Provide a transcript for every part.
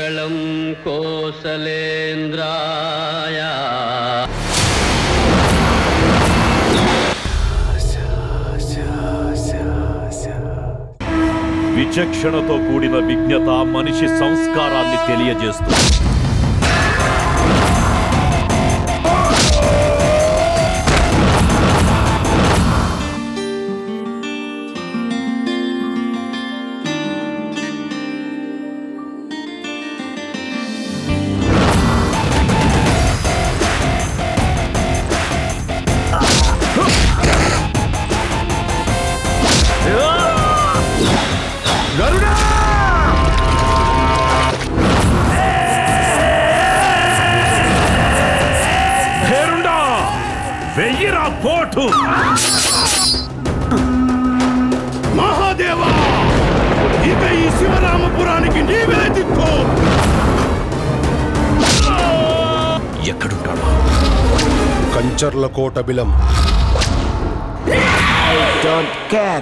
మంగళం కోసలేంద్రాయ విచక్షణతో కూడిన విజ్ఞత మనిషి సంస్కారాన్ని తెలియజేస్తుంది పేరుండా వెయ్యిరా పోటు మహాదేవా ఇక ఈ శివరామపురానికి నీవే దిక్కు ఎక్కడుంటాడు కంచర్ల కోట బిలం డోంట్ కేర్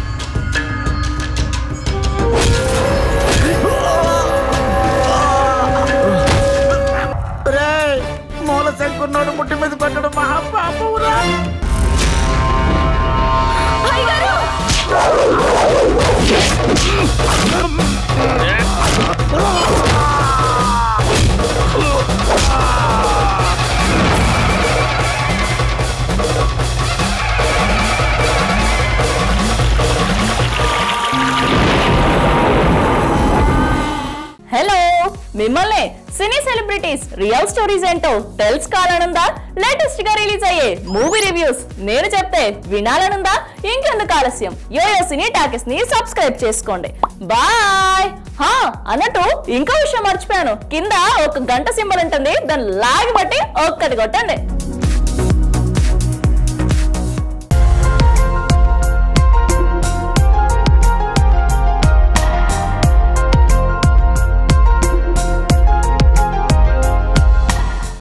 మూల శంకున్నోడు ముట్టి మీద పెట్టడం మహాపాపవురా హలో మిమ్మల్ని సినీ సెలబ్రిటీస్ రియల్ స్టోరీస్ ఏంటో తెలుసుకోవాలనుందా లేటెస్ట్ గా రిలీజ్ అయ్యే మూవీ రివ్యూస్ నేను చెప్తే వినాలనుందా ఇంకెందుకు ఆలస్యం యోయో సినీ టాకెస్ ని సబ్స్క్రైబ్ చేసుకోండి బాయ్ హా అన్నట్టు ఇంకో విషయం మర్చిపోయాను కింద ఒక గంట సింబల్ ఉంటుంది దాన్ని లాగి బట్టి ఒక్కటి కొట్టండి